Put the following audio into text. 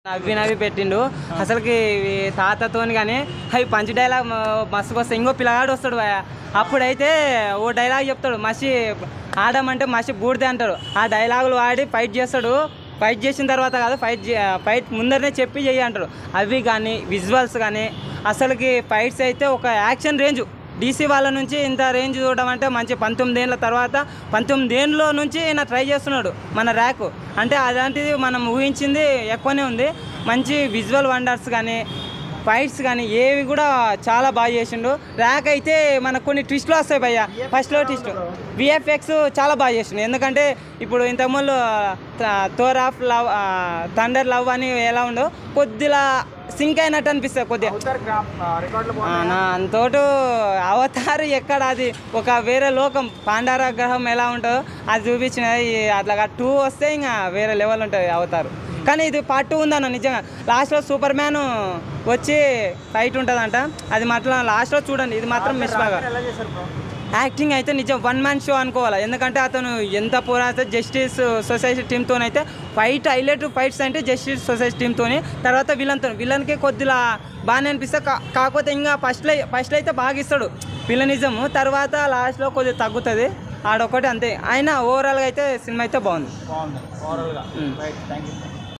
నవ్వి నవ్వి పెట్టిండు అసలుకి ఇవి తాతతోని కానీ అవి పంచ్ డైలాగ్ మస్తుకు వస్తాయి ఇంకో పిల్లగాడు వస్తాడు భయ అప్పుడైతే ఓ డైలాగ్ చెప్తాడు మసి ఆడమంటే మసి బూడిదే అంటాడు ఆ డైలాగులు వాడి ఫైట్ చేస్తాడు ఫైట్ చేసిన తర్వాత కాదు ఫైట్ ఫైట్ ముందరనే చెప్పి చెయ్యి అంటాడు అవి కానీ విజువల్స్ కానీ అసలుకి ఫైట్స్ అయితే ఒక యాక్షన్ రేంజ్ డీసీ వాళ్ళ నుంచి ఇంత రేంజ్ చూడడం అంటే మంచి పంతొమ్మిది ఏళ్ళ తర్వాత పంతొమ్మిది ఏళ్ళలో నుంచి ఈయన ట్రై చేస్తున్నాడు మన ర్యాక్ అంటే అలాంటిది మనం ఊహించింది ఎక్కువనే ఉంది మంచి విజువల్ వండర్స్ కానీ ఫైట్స్ కానీ ఏవి కూడా చాలా బాగా చేసిండు ర్యాక్ అయితే మనకు కొన్ని ట్విస్ట్లు వస్తాయి భయ్య ఫస్ట్లో ట్విస్ట్ విఎఫ్ఎక్స్ చాలా బాగా చేసిండు ఎందుకంటే ఇప్పుడు ఇంతకుముందు Thor of love thunder love అని ఎలా ఉండో కొద్దిలా సింక్ అయినట్టు అనిపిస్తుంది కొద్దిగా ఆ, నా అంతోటు అవతారు ఎక్కడ అది ఒక వేరే లోకం పాండార గ్రహం ఎలా ఉంటుందో అది చూపించిన అట్లా టూ వస్తే ఇంకా వేరే లెవెల్ ఉంటుంది అవతారు కానీ ఇది పార్ట్ టూ ఉందన్న నిజంగా లాస్ట్లో సూపర్ మ్యాన్ వచ్చి ఫైట్ ఉంటుందంట అది మాత్రం లాస్ట్లో చూడండి ఇది మాత్రం మిస్ బాగా యాక్టింగ్ అయితే నిజం వన్ మ్యాన్ షో అనుకోవాలి ఎందుకంటే అతను ఎంత పోరాడితే జస్టిస్ సొసైటీ టీంతో అయితే ఫైట్ హైలైట్ ఫైట్స్ అంటే జస్టిస్ సొసైటీ టీంతో తర్వాత విలన్తో విలన్కి కొద్దిగా బాగానే అనిపిస్తే కా- కాకపోతే ఇంకా ఫస్ట్లో ఫస్ట్ అయితే బాగా ఇస్తాడు విలనిజము తర్వాత లాస్ట్లో కొద్దిగా తగ్గుతుంది ఆడొక్కటి అంతే అయినా ఓవరాల్గా అయితే సినిమా అయితే బాగుంది బాగుంది ఓవరాల్గా మ్మ్. Right thank you